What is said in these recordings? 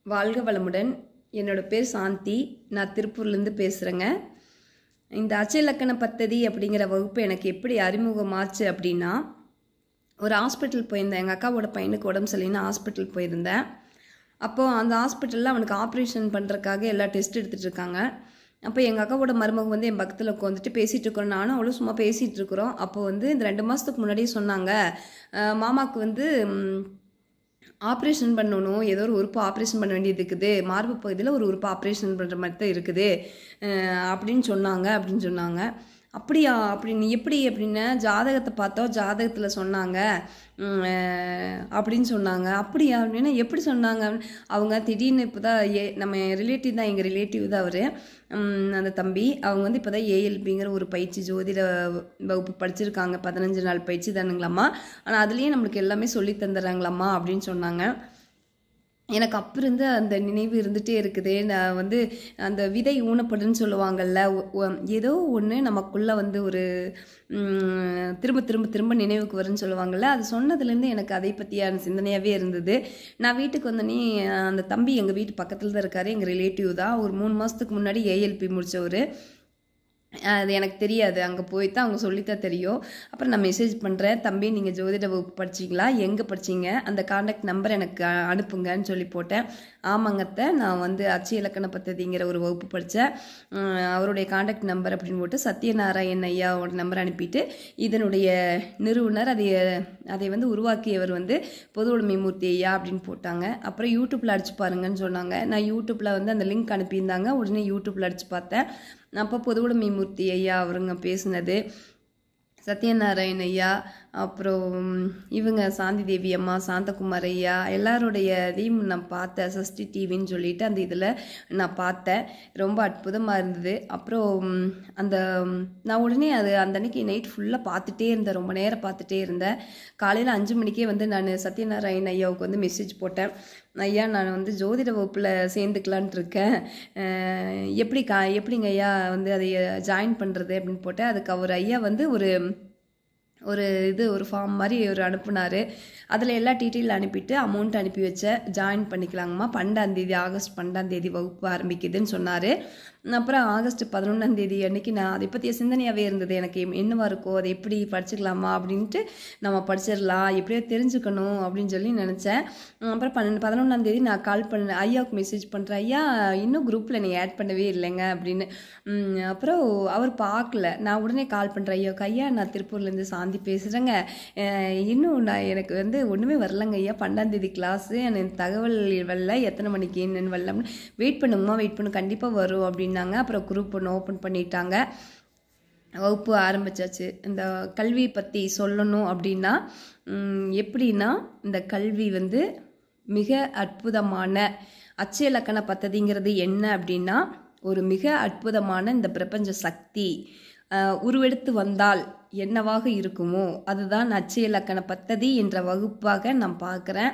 வாழ்க வளமுடன் என்னோட பேர் சாந்தி நான் திருப்பூர்லேருந்து பேசுகிறேங்க இந்த அச்சலக்கண பத்ததி அப்படிங்கிற வகுப்பு எனக்கு எப்படி அறிமுகமாச்சு அப்படின்னா ஒரு ஹாஸ்பிட்டல் போயிருந்தேன் எங்கள் அக்காவோட பையனுக்கு உடம்பு சரியில்லைன்னு ஹாஸ்பிட்டல் போயிருந்தேன் அப்போது அந்த ஹாஸ்பிட்டலில் அவனுக்கு ஆப்ரேஷன் பண்ணுறதுக்காக எல்லா டெஸ்ட் எடுத்துகிட்டு இருக்காங்க அப்போ எங்கள் அக்காவோட மருமக வந்து என் பக்கத்தில் உட்காந்துட்டு பேசிகிட்டு இருக்கிறோம் நானும் அவளும் சும்மா பேசிகிட்டு இருக்கிறோம் அப்போ வந்து இந்த ரெண்டு மாதத்துக்கு முன்னாடியே சொன்னாங்க அஹ் மாமாவுக்கு வந்து ம், ஆப்ரேஷன் பண்ணணும் ஏதோ ஒரு உறுப்பு ஆப்ரேஷன் பண்ண வேண்டியது இருக்குது மார்பு பகுதியில் ஒரு உறுப்பு ஆப்ரேஷன் பண்ணுற மாதிரி தான் இருக்குது அஹ் அப்படின்னு சொன்னாங்க அப்படின்னு சொன்னாங்க அப்படியா அப்படின்னு எப்படி அப்படின்னு ஜாதகத்தை பார்த்தோம் ஜாதகத்தில் சொன்னாங்க உம், அஹ் அப்படின்னு சொன்னாங்க அப்படியா அப்படின்னா எப்படி சொன்னாங்க அவங்க திடீர்னு இப்போ தான் ஏ நம்ம ரிலேட்டிவ் தான் எங்கள் ரிலேட்டிவ் தான் அவர் அந்த தம்பி அவங்க வந்து இப்போ தான் ஏஎல்பிங்கிற ஒரு பயிற்சி ஜோதிட வகுப்பு படிச்சிருக்காங்க பதினஞ்சு நாள் பயிற்சி தானுங்களாம்மா ஆனால் அதுலேயே நம்மளுக்கு எல்லாமே சொல்லி தந்துடுறாங்களாம்மா அப்படின்னு சொன்னாங்க எனக்கு அப்போ இருந்து அந்த நினைவு இருந்துகிட்டே இருக்குது நான் வந்து அந்த விதை ஊனப்படுன்னு சொல்லுவாங்கல்ல ஒ- ஒ- ஏதோ ஒன்று நமக்குள்ளே வந்து ஒரு ம், திரும்ப திரும்ப திரும்ப நினைவுக்கு வரும்னு சொல்லுவாங்கல்ல அது சொன்னதுலேருந்து எனக்கு அதை பற்றியான சிந்தனையாகவே இருந்தது நான் வீட்டுக்கு வந்தோடனே அந்த தம்பி எங்கள் வீட்டு பக்கத்தில் தான் இருக்கார் எங்கள் ரிலேட்டிவ் தான் ஒரு மூணு மாதத்துக்கு முன்னாடி ஏஎல்பி முடித்தவர் அது எனக்கு தெரியாது அங்கே போய் தான் அவங்க சொல்லித்தான் தெரியும் அப்புறம் நான் மெசேஜ் பண்ணுறேன் தம்பி நீங்கள் ஜோதிட வகுப்பு படிச்சீங்களா எங்கே படிச்சீங்க அந்த காண்டாக்ட் நம்பர் எனக்கு அ- அனுப்புங்கன்னு சொல்லி போட்டேன் ஆமாங்கத்த நான் வந்து அச்சு இலக்கண பத்ததிங்கிற ஒரு வகுப்பு படித்தேன் அவருடைய காண்டாக்ட் நம்பர் அப்படின்னு போட்டு சத்யநாராயண் ஐயாவோட நம்பர் அனுப்பிட்டு இதனுடைய நிறுவனர் அதை அதை வந்து உருவாக்கியவர் வந்து பொது உடைமை மூர்த்தி ஐயா அப்படின்னு போட்டாங்க அப்புறம் யூடியூப்பில் அடிச்சு பாருங்கன்னு சொன்னாங்க நான் யூடியூப்பில் வந்து அந்த லிங்க் அனுப்பியிருந்தாங்க உடனே யூடியூப்பில் அடிச்சு பார்த்தேன் அப்போ பொதுவுடைமை மூர்த்தி ஐயா அவருங்க பேசுனது சத்யநாராயண் ஐயா அப்புறம் இவங்க சாந்தி தேவி அம்மா சாந்தகுமார் ஐயா எல்லாருடைய இதையும் நான் பார்த்தேன் சஷ்டி டிவின்னு சொல்லிட்டு அந்த இதில் நான் பார்த்தேன் ரொம்ப அற்புதமாக இருந்தது அப்புறம் அந்த நான் உடனே அது அந்த அன்னைக்கு நைட் ஃபுல்லாக பார்த்துட்டே இருந்தேன் ரொம்ப நேரம் பார்த்துட்டே இருந்தேன் காலையில் அஞ்சு மணிக்கே வந்து நான் சத்யநாராயண் ஐயாவுக்கு வந்து மெசேஜ் போட்டேன் ஐயா நான் வந்து ஜோதிட வகுப்பில் சேர்ந்துக்கலான்ட்டு இருக்கேன் அஹ் எப்படி கா எப்படிங்க ஐயா வந்து அதை ஜாயின் பண்ணுறது அப்படின்னு போட்டேன் அதுக்கு அவர் ஐயா வந்து ஒரு ஒரு இது ஒரு ஃபார்ம் மாதிரி ஒரு அனுப்புனார் அதில் எல்லா டீட்டெயில் அனுப்பிட்டு அமௌண்ட் அனுப்பி வச்சேன் ஜாயின் பண்ணிக்கலாங்கம்மா பன்னெண்டாந்தேதி ஆகஸ்ட் பன்னெண்டாந்தேதி வகுப்பு ஆரம்பிக்குதுன்னு சொன்னார் அப்புறம் ஆகஸ்ட் பதினொன்றாந்தேதி அன்னைக்கு நான் அதை பற்றிய சிந்தனையாகவே இருந்தது எனக்கு எம்- என்னவா இருக்கோ அதை எப்படி படிச்சுக்கலாமா அப்படின்ட்டு நம்ம படிச்சிடலாம் எப்படியோ தெரிஞ்சுக்கணும் அப்படின்னு சொல்லி நினச்சேன் அப்புறம் பன்னெண்டு பதினொன்றாந்தேதி நான் கால் பண்ண ஐயாவுக்கு மெசேஜ் பண்ணுறேன் ஐயா இன்னும் குரூப்பில் நீ ஆட் பண்ணவே இல்லைங்க அப்படின்னு உம், அப்புறம் அவர் பார்க்கல நான் உடனே கால் பண்ணுறேன் ஐயாவுக்கு ஐயா நான் திருப்பூர்லேருந்து சாந்தி பேசுகிறேங்க இன்னும் நான் எனக்கு வந்து ஒன்றுமே வரலங்க ஐயா பன்னெண்டாந்தேதி கிளாஸு எனக்கு தகவல் வரல எத்தனை மணிக்கு என்னன்னு வரல அப்படின்னு வெயிட் பண்ணுங்கம்மா வெயிட் பண்ணு கண்டிப்பாக வரும் அப்படின்னாங்க அப்புறம் குரூப் ஒன்று ஓப்பன் பண்ணிட்டாங்க வகுப்பு ஆரம்பிச்சாச்சு இந்த கல்வி பற்றி சொல்லணும் அப்படின்னா உம், எப்படின்னா இந்த கல்வி வந்து மிக அற்புதமான அச்சு இலக்கண பத்ததிங்கிறது என்ன அப்படின்னா ஒரு மிக அற்புதமான இந்த பிரபஞ்ச சக்தி அஹ், உருவெடுத்து வந்தால் என்னவாக இருக்குமோ அதுதான் அச்சு இலக்கண பத்ததி என்ற வகுப்பாக நான் பார்க்குறேன்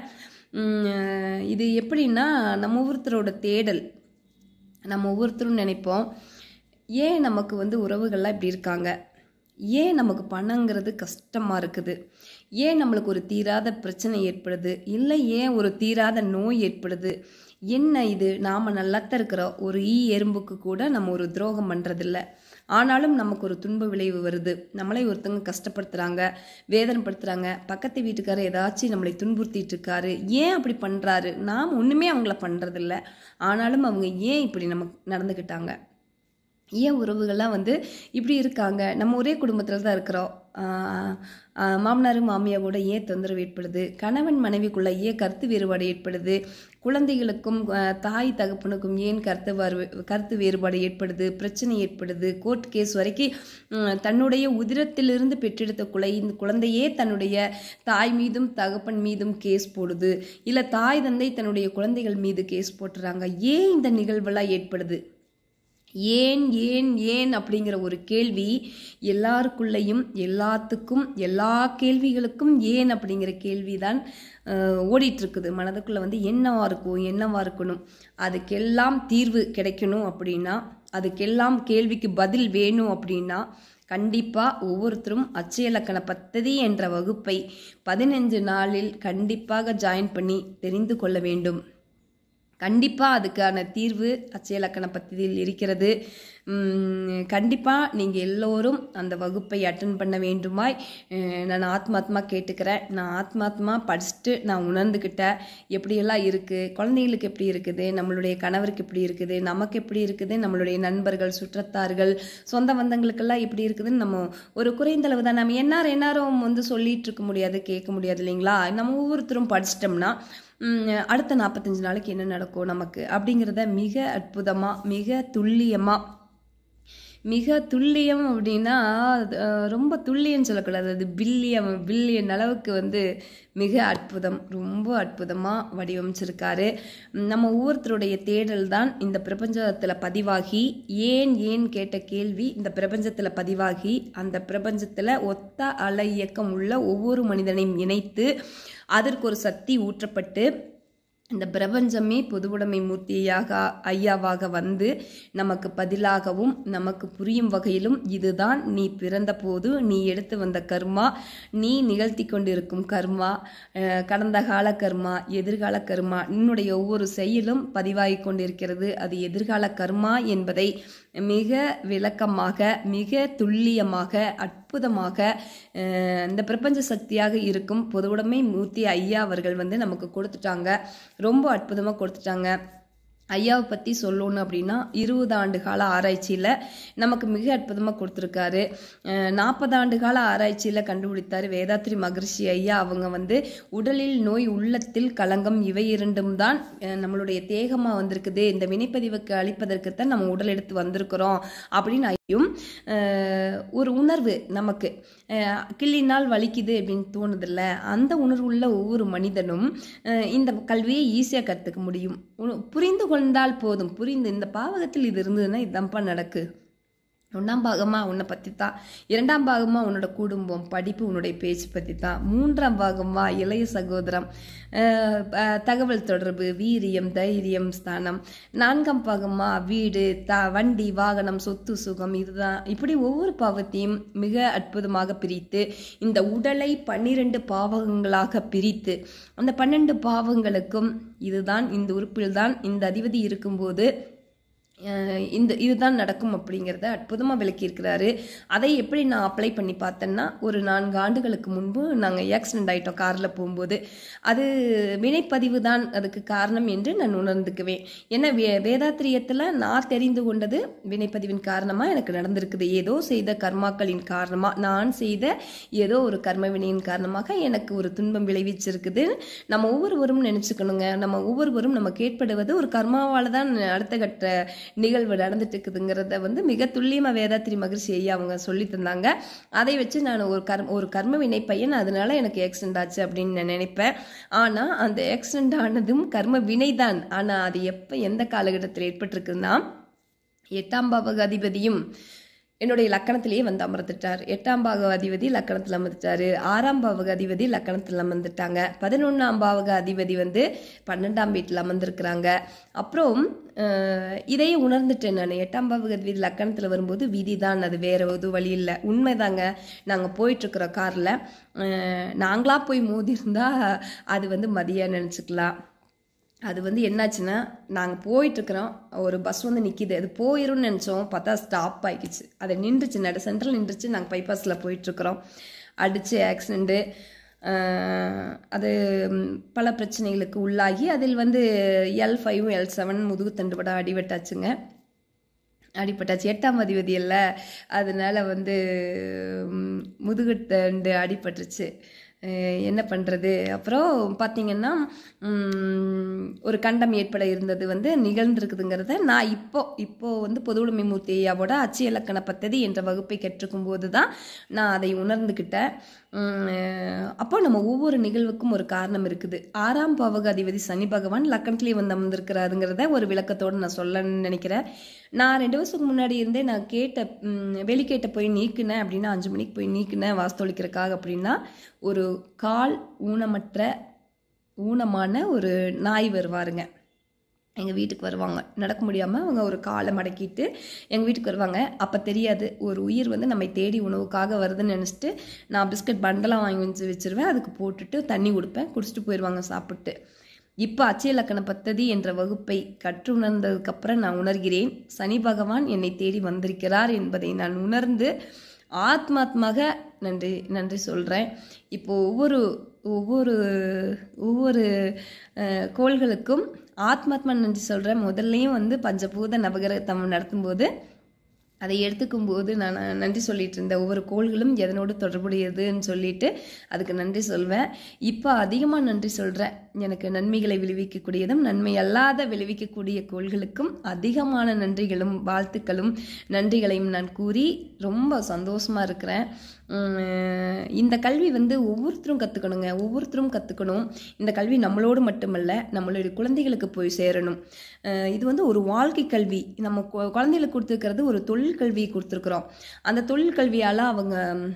இது எப்படின்னா நம்ம ஒவ்வொருத்தரோட தேடல் நம்ம ஒவ்வொருத்தரும் நினைப்போம் ஏன் நமக்கு வந்து உறவுகள்லாம் இப்படி இருக்காங்க ஏன் நமக்கு பணங்கிறது கஷ்டமாக இருக்குது ஏன் நம்மளுக்கு ஒரு தீராத பிரச்சனை ஏற்படுது இல்லை ஏன் ஒரு தீராத நோய் ஏற்படுது என்ன இது நாம் நல்லாத்தான் இருக்கிறோம் ஒரு ஈ எறும்புக்கு கூட நம்ம ஒரு துரோகம் பண்ணுறதில்ல ஆனாலும் நமக்கு ஒரு துன்ப விளைவு வருது நம்மளை ஒருத்தவங்க கஷ்டப்படுத்துகிறாங்க வேதனைப்படுத்துகிறாங்க பக்கத்து வீட்டுக்காரர் ஏதாச்சும் நம்மளை துன்புறுத்திட்டு இருக்காரு ஏன் அப்படி பண்ணுறாரு நாம் ஒன்றுமே அவங்கள பண்ணுறதில்ல ஆனாலும் அவங்க ஏன் இப்படி நமக்கு நடந்துக்கிட்டாங்க ஏன் உறவுகள்லாம் வந்து இப்படி இருக்காங்க நம்ம ஒரே குடும்பத்தில் தான் இருக்கிறோம் ஆஹ் ஆஹ் மாமனார் மாமியா கூட ஏன் தொந்தரவு ஏற்படுது கணவன் மனைவிக்குள்ள ஏன் கருத்து வேறுபாடு ஏற்படுது குழந்தைகளுக்கும் ஆஹ் தாய் தகப்பனுக்கும் ஏன் கருத்து வேறு கருத்து வேறுபாடு ஏற்படுது பிரச்சனை ஏற்படுது கோர்ட் கேஸ் வரைக்கும் உம், தன்னுடைய உதிரத்திலிருந்து பெற்றெடுத்த குலை குழந்தையே தன்னுடைய தாய் மீதும் தகப்பன் மீதும் கேஸ் போடுது இல்லை தாய் தந்தை தன்னுடைய குழந்தைகள் மீது கேஸ் போட்டுறாங்க ஏன் இந்த நிகழ்வெல்லாம் ஏற்படுது ஏன் ஏன் ஏன் அப்படிங்கிற ஒரு கேள்வி எல்லாருக்குள்ளேயும் எல்லாத்துக்கும் எல்லா கேள்விகளுக்கும் ஏன் அப்படிங்கிற கேள்விதான் அஹ், ஓடிட்டு இருக்குது மனதுக்குள்ள வந்து என்னவா இருக்கும் என்னவா இருக்கணும் அதுக்கெல்லாம் தீர்வு கிடைக்கணும் அப்படின்னா அதுக்கெல்லாம் கேள்விக்கு பதில் வேணும் அப்படின்னா கண்டிப்பாக ஒவ்வொருத்தரும் அச்சய இலக்கண பத்ததி என்ற வகுப்பை பதினஞ்சு நாளில் கண்டிப்பாக ஜாயின் பண்ணி தெரிந்து கொள்ள வேண்டும் கண்டிப்பாக அதுக்கான தீர்வு அச்சயலக்கண பத்தியில் இருக்கிறது கண்டிப்பாக நீங்கள் எல்லோரும் அந்த வகுப்பை அட்டன் பண்ண வேண்டுமாய் அஹ் நான் ஆத்மாத்மா கேட்டுக்கிறேன் நான் ஆத்மாத்மா படிச்சுட்டு நான் உணர்ந்துக்கிட்டேன் எப்படியெல்லாம் இருக்குது குழந்தைங்களுக்கு எப்படி இருக்குது நம்மளுடைய கணவருக்கு எப்படி இருக்குது நமக்கு எப்படி இருக்குது நம்மளுடைய நண்பர்கள் சுற்றத்தார்கள் சொந்த பந்தங்களுக்கெல்லாம் எப்படி இருக்குதுன்னு நம்ம ஒரு குறைந்தளவு தான் நம்ம என்னாரும் என்னாரும் வந்து சொல்லிட்டு இருக்க முடியாது கேட்க முடியாது இல்லைங்களா நம்ம ஒவ்வொருத்தரும் படிச்சிட்டோம்னா ம், அடுத்த நாற்பத்தஞ்சு நாளைக்கு என்ன நடக்கும் நமக்கு அப்படிங்கிறத மிக அற்புதமாக மிக துல்லியமாக மிக துல்லியம் அப்படின்னா அஹ், ரொம்ப துல்லியம் சொல்லக்கூடாது அது பில்லியம் பில்லியன் அளவுக்கு வந்து மிக அற்புதம் ரொம்ப அற்புதமாக வடிவமைச்சிருக்காரு நம்ம ஒவ்வொருத்தருடைய தேடல் தான் இந்த பிரபஞ்சத்தில் பதிவாகி ஏன் ஏன் கேட்ட கேள்வி இந்த பிரபஞ்சத்தில் பதிவாகி அந்த பிரபஞ்சத்தில் ஒத்த அலை இயக்கம் உள்ள ஒவ்வொரு மனிதனையும் இணைத்து அதற்கு ஒரு சக்தி ஊற்றப்பட்டு இந்த பிரபஞ்சமே பொதுவுடைமை மூர்த்தியாக ஐயாவாக வந்து நமக்கு பதிலாகவும் நமக்கு புரியும் வகையிலும் இதுதான் நீ பிறந்தபோது நீ எடுத்து வந்த கர்மா நீ நிகழ்த்தி கொண்டிருக்கும் கர்மா அஹ், கடந்த கால கர்மா எதிர்கால கர்மா உன்னுடைய ஒவ்வொரு செயலும் பதிவாகி கொண்டிருக்கிறது அது எதிர்கால கர்மா என்பதை மிக விளக்கமாக மிக துல்லியமாக அற்புதமாக அஹ், இந்த பிரபஞ்ச சக்தியாக இருக்கும் பொதுவுடைமை மூர்த்தி ஐயா அவர்கள் வந்து நமக்கு கொடுத்துட்டாங்க ரொம்ப அற்புதமாக கொடுத்துட்டாங்க ஐயாவை பற்றி சொல்லணும் அப்படின்னா இருபது ஆண்டு கால ஆராய்ச்சியில் நமக்கு மிக அற்புதமாக கொடுத்துருக்காரு நாற்பது ஆண்டு கால ஆராய்ச்சியில் கண்டுபிடித்தார் வேதாத்ரி மகரிஷி ஐயா அவங்க வந்து உடலில் நோய் உள்ளத்தில் களங்கம் இவை இரண்டும் தான் அஹ், நம்மளுடைய தேகமாக வந்திருக்குது இந்த வினைப்பதிவுக்கு அளிப்பதற்குத்தான் நம்ம உடல் எடுத்து வந்திருக்கிறோம் அப்படின்னு ஐயும் அஹ், ஒரு உணர்வு நமக்கு அஹ், கிள்ளினால் வலிக்குது அப்படின்னு தோணுதில்ல அந்த உணர்வுள்ள ஒவ்வொரு மனிதனும் அஹ், இந்த கல்வியை ஈஸியாக கற்றுக்க முடியும் உன- புரிந்து கொண்டால் போதும் புரிந்து இந்த பாவகத்தில் இது இருந்ததுன்னா இதுதான்ப்பா நடக்கு ஒன்றாம் பாகமா உன்னை பற்றி தான் இரண்டாம் பாகமா உன்னோட குடும்பம் படிப்பு உன்னுடைய பேச்சு பற்றி தான் மூன்றாம் பாகமா இளைய சகோதரம் அஹ், அஹ், தகவல் தொடர்பு வீரியம் தைரியம் ஸ்தானம் நான்காம் பாகமா வீடு த வண்டி வாகனம் சொத்து சுகம் இதுதான் இப்படி ஒவ்வொரு பாவத்தையும் மிக அற்புதமாக பிரித்து இந்த உடலை பன்னிரண்டு பாவகங்களாக பிரித்து அந்த பன்னெண்டு பாவங்களுக்கும் இதுதான் இந்த உறுப்பில்தான் இந்த அதிபதி இருக்கும்போது அஹ் இந்த இதுதான் நடக்கும் அப்படிங்கிறத அற்புதமாக விளக்கியிருக்கிறாரு அதை எப்படி நான் அப்ளை பண்ணி பார்த்தேன்னா ஒரு நான்கு ஆண்டுகளுக்கு முன்பு நாங்கள் ஆக்சிடென்ட் ஆகிட்டோம் காரில் போகும்போது அது வினைப்பதிவு தான் அதுக்கு காரணம் என்று நான் உணர்ந்துக்குவேன் ஏன்னா வே வேதாத்திரியத்தில் நான் தெரிந்து கொண்டது வினைப்பதிவின் காரணமாக எனக்கு நடந்திருக்குது ஏதோ செய்த கர்மாக்களின் காரணமாக நான் செய்த ஏதோ ஒரு கர்ம வினையின் காரணமாக எனக்கு ஒரு துன்பம் விளைவிச்சிருக்குது நம்ம ஒவ்வொருவரும் நினச்சிக்கணுங்க நம்ம ஒவ்வொருவரும் நம்ம கேட்படுவது ஒரு கர்மாவால் தான் அடுத்த கட்ட நிகழ்வு நடந்துட்டு இருக்குதுங்கிறத வந்து மிக துல்லியமாக வேதாத்திரி மகிழ்ச்சி ஐயா அவங்க சொல்லி தந்தாங்க அதை வச்சு நான் ஒரு கர்ம ஒரு கர்ம வினை பையன் அதனால எனக்கு ஆக்சிடென்ட் ஆச்சு அப்படின்னு நான் நினைப்பேன் ஆனால் அந்த ஆக்சிடென்ட் ஆனதும் கர்ம வினை தான் ஆனால் அது எப்போ எந்த காலகட்டத்தில் ஏற்பட்டிருக்குன்னா எட்டாம் பாவக அதிபதியும் என்னுடைய லக்கணத்திலேயே வந்து அமர்ந்துட்டார் எட்டாம் பாவக அதிபதி லக்கணத்தில் அமர்ந்துட்டாரு ஆறாம் பாவக அதிபதி லக்கணத்தில் அமர்ந்துட்டாங்க பதினொன்றாம் பாவக அதிபதி வந்து பன்னெண்டாம் வீட்டில் அமர்ந்திருக்கிறாங்க அப்புறம் அஹ், இதையே உணர்ந்துட்டேன் நான் எட்டாம் பாவக அதிபதி லக்கணத்தில் வரும்போது விதி தான் அது வேற எதுவும் வழி இல்லை உண்மைதாங்க நாங்கள் போயிட்டுருக்குறோம் காரில் நாங்களாக போய் மோதிருந்தா அது வந்து மதியம் நினச்சிக்கலாம் அது வந்து என்னாச்சுன்னா நாங்கள் போயிட்டுருக்குறோம் ஒரு பஸ் வந்து நிற்கிது அது போயிரும்னு நினச்சோம் பார்த்தா ஸ்டாப் ஆகிடுச்சு அது நின்றுச்சு நட சென்ட்ரல் நின்றுச்சு நாங்கள் பைபாஸில் போயிட்டுருக்குறோம் அடித்து ஆக்சிடெண்ட்டு அது ம், பல பிரச்சனைகளுக்கு உள்ளாகி அதில் வந்து எல் ஃபைவும் எல் செவன் முதுகு தண்டுபட அடிபட்டாச்சுங்க அடிபட்டாச்சு எட்டாம் அதிபதி இல்ல அதனால வந்து ம், முதுகுத்தண்டு அடிபட்டுருச்சு அஹ் என்ன பண்ணுறது அப்புறம் பார்த்தீங்கன்னா ம், ஒரு கண்டம் ஏற்பட இருந்தது வந்து நிகழ்ந்திருக்குதுங்கிறத நான் இப்போ இப்போ வந்து பொதுவுடைமை மூர்த்தி ஐயாவோட அச்சு இலக்கண பத்ததி என்ற வகுப்பை கற்றுக்கும் போது தான் நான் அதை உணர்ந்துக்கிட்டேன் உம், அப்போ நம்ம ஒவ்வொரு நிகழ்வுக்கும் ஒரு காரணம் இருக்குது ஆறாம் பாவக அதிபதி சனி பகவான் லக்கணத்திலே வந்து அமர்ந்திருக்கிறாருங்கிறத ஒரு விளக்கத்தோடு நான் சொல்லணும்னு நினைக்கிறேன் நான் ரெண்டு வருஷத்துக்கு முன்னாடி இருந்தே நான் கேட்ட உம், வெளிக்கேட்ட போய் நீக்கினேன் அப்படின்னா அஞ்சு மணிக்கு போய் நீக்கினேன் வாஸ்தொழிக்கிறதுக்காக அப்படின்னா ஒரு கால் ஊனமற்ற ஊனமான ஒரு நாய் வருவாருங்க எங்கள் வீட்டுக்கு வருவாங்க நடக்க முடியாமல் அவங்க ஒரு காலை மடக்கிட்டு எங்கள் வீட்டுக்கு வருவாங்க அப்போ தெரியாது ஒரு உயிர் வந்து நம்மை தேடி உணவுக்காக வருதுன்னு நினச்சிட்டு நான் பிஸ்கட் பண்டெல்லாம் வாங்கி வச்சு வச்சிருவேன் அதுக்கு போட்டுட்டு தண்ணி கொடுப்பேன் குடிச்சிட்டு போயிடுவாங்க சாப்பிட்டு இப்போ அச்சய இலக்கண பத்ததி என்ற வகுப்பை கற்றுணர்ந்ததுக்கப்புறம் நான் உணர்கிறேன் சனி பகவான் என்னை தேடி வந்திருக்கிறார் என்பதை நான் உணர்ந்து ஆத்மாத்மாக நன்றி நன்றி சொல்கிறேன் இப்போ ஒவ்வொரு ஒவ்வொரு ஒவ்வொரு அஹ், கோள்களுக்கும் ஆத்மாத்மா நன்றி சொல்கிறேன் முதல்லையும் வந்து பஞ்சபூத நவகிரகம் நடத்தும்போது அதை எடுத்துக்கும் போது நான் நன்றி சொல்லிட்டு இருந்தேன் ஒவ்வொரு கோள்களும் எதனோடு தொடர்புடையதுன்னு சொல்லிட்டு அதுக்கு நன்றி சொல்வேன் இப்போ அதிகமாக நன்றி சொல்கிறேன் எனக்கு நன்மைகளை விளைவிக்கக்கூடியதும் நன்மை அல்லாத விளைவிக்கக்கூடிய கோள்களுக்கும் அதிகமான நன்றிகளும் வாழ்த்துக்களும் நன்றிகளையும் நான் கூறி ரொம்ப சந்தோஷமாக இருக்கிறேன் உம், இந்த கல்வி வந்து ஒவ்வொருத்தரும் கற்றுக்கணுங்க ஒவ்வொருத்தரும் கற்றுக்கணும் இந்த கல்வி நம்மளோடு மட்டுமல்ல நம்மளுடைய குழந்தைகளுக்கு போய் சேரணும் அஹ், இது வந்து ஒரு வாழ்க்கை கல்வி நம்ம கு- குழந்தைகளுக்கு கொடுத்துருக்கிறது ஒரு தொழில் கல்வியை கொடுத்துருக்குறோம் அந்த தொழில் கல்வியால் அவங்க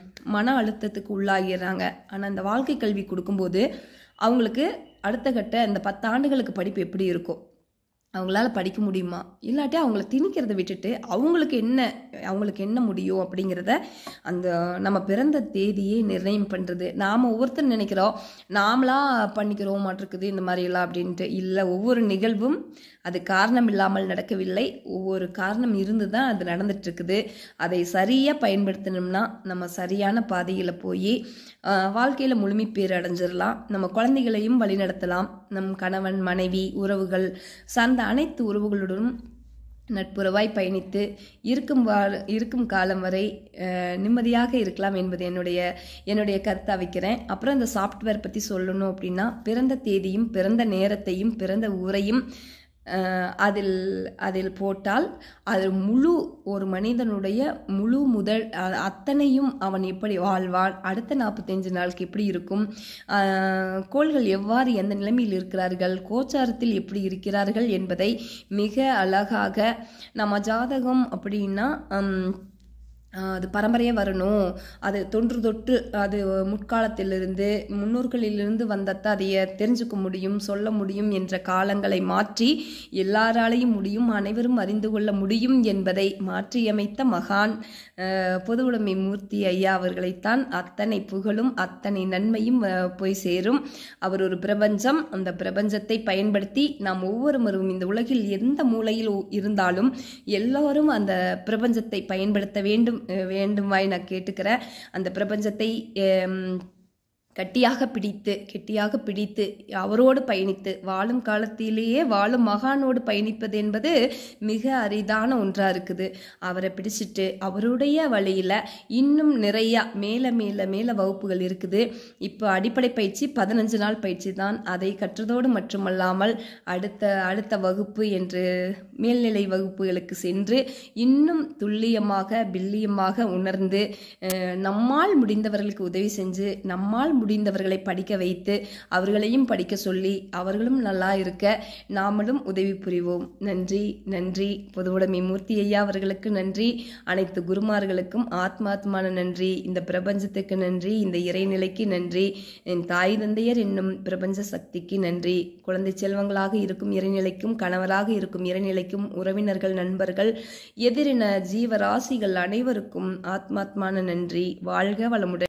மன அழுத்தத்துக்கு உள்ளாகிறாங்க ஆனால் இந்த வாழ்க்கை கல்வி கொடுக்கும்போது அவங்களுக்கு அடுத்த கட்ட இந்த பத்து ஆண்டுகளுக்கு படிப்பு எப்படி இருக்கும் அவங்களால படிக்க முடியுமா இல்லாட்டி அவங்கள திணிக்கிறதை விட்டுட்டு அவங்களுக்கு என்ன அவங்களுக்கு என்ன முடியும் அப்படிங்கிறத அந்த நம்ம பிறந்த தேதியே நிர்ணயம் பண்ணுறது நாம் ஒவ்வொருத்தர் நினைக்கிறோம் நாமளா பண்ணிக்கிறோம் மாட்டிருக்குது இந்த மாதிரியெல்லாம் அப்படின்ட்டு இல்லை ஒவ்வொரு நிகழ்வும் அது காரணம் இல்லாமல் நடக்கவில்லை ஒவ்வொரு காரணம் இருந்து தான் அது நடந்துட்டு இருக்குது அதை சரியாக பயன்படுத்தணும்னா நம்ம சரியான பாதையில் போய் வாழ்க்கையில் முழுமை பேர் அடைஞ்சிடலாம் நம்ம குழந்தைகளையும் வழிநடத்தலாம் நம் கணவன் மனைவி உறவுகள் சார்ந்த அனைத்து உறவுகளுடனும் நட்புறவாய் பயணித்து இருக்கும் வா இருக்கும் காலம் வரை அஹ், நிம்மதியாக இருக்கலாம் என்பது என்னுடைய என்னுடைய கருத்தா வைக்கிறேன் அப்புறம் இந்த சாஃப்ட்வேர் பற்றி சொல்லணும் அப்படின்னா பிறந்த தேதியும் பிறந்த நேரத்தையும் பிறந்த ஊரையும் அஹ், அதில் அதில் போட்டால் அது முழு ஒரு மனிதனுடைய முழு முதல் அ- அத்தனையும் அவன் எப்படி வாழ்வான் அடுத்த நாற்பத்தஞ்சு நாளுக்கு எப்படி இருக்கும் அஹ், கோள்கள் எவ்வாறு எந்த நிலைமையில் இருக்கிறார்கள் கோச்சாரத்தில் எப்படி இருக்கிறார்கள் என்பதை மிக அழகாக நம்ம ஜாதகம் அப்படின்னா ஹம், ஆஹ் அது பரம்பரையாக வரணும் அது தொன்று தொட்டு அது முற்காலத்திலிருந்து முன்னோர்களிலிருந்து வந்தத அதைய தெரிஞ்சுக்க முடியும் சொல்ல முடியும் என்ற காலங்களை மாற்றி எல்லாராலையும் முடியும் அனைவரும் அறிந்து கொள்ள முடியும் என்பதை மாற்றியமைத்த மகான் ஆஹ் பொதுவுடைமை மூர்த்தி ஐயா அவர்களைத்தான் அத்தனை புகழும் அத்தனை நன்மையும் ஆஹ் போய் சேரும் அவர் ஒரு பிரபஞ்சம் அந்த பிரபஞ்சத்தை பயன்படுத்தி நாம் ஒவ்வொருவரும் இந்த உலகில் எந்த மூலையில் உ- இருந்தாலும் எல்லோரும் அந்த பிரபஞ்சத்தை பயன்படுத்த வேண்டும் அஹ் வேண்டுமாய் நான் கேட்டுக்கிறேன் அந்த பிரபஞ்சத்தை ஹம், கட்டியாக பிடித்து கெட்டியாக பிடித்து அவரோடு பயணித்து வாழும் காலத்திலேயே வாழும் மகானோடு பயணிப்பது என்பது மிக அரிதான ஒன்றா இருக்குது அவரை பிடிச்சிட்டு அவருடைய வழியில இன்னும் நிறைய மேல மேல மேல வகுப்புகள் இருக்குது இப்போ அடிப்படை பயிற்சி பதினஞ்சு நாள் பயிற்சி தான் அதை கற்றதோடு மட்டுமல்லாமல் அடுத்த அடுத்த வகுப்பு என்று மேல்நிலை வகுப்புகளுக்கு சென்று இன்னும் துல்லியமாக பில்லியமாக உணர்ந்து அஹ், நம்மால் முடிந்தவர்களுக்கு உதவி செஞ்சு நம்மால் முடிந்தவர்களை படிக்க வைத்து அவர்களையும் படிக்க சொல்லி அவர்களும் நல்லா இருக்க நாமளும் உதவி புரிவோம் நன்றி நன்றி பொதுவுடைமை மூர்த்தி ஐயா அவர்களுக்கு நன்றி அனைத்து குருமார்களுக்கும் ஆத்மாத்மான நன்றி இந்த பிரபஞ்சத்துக்கு நன்றி இந்த இறைநிலைக்கு நன்றி என் தாய் தந்தையர் என்னும் பிரபஞ்ச சக்திக்கு நன்றி குழந்தை செல்வங்களாக இருக்கும் இறைநிலைக்கும் கணவராக இருக்கும் இறைநிலைக்கும் உறவினர்கள் நண்பர்கள் எதிரின ஜீவராசிகள் அனைவருக்கும் ஆத்மாத்மான நன்றி வாழ்க வளமுடன்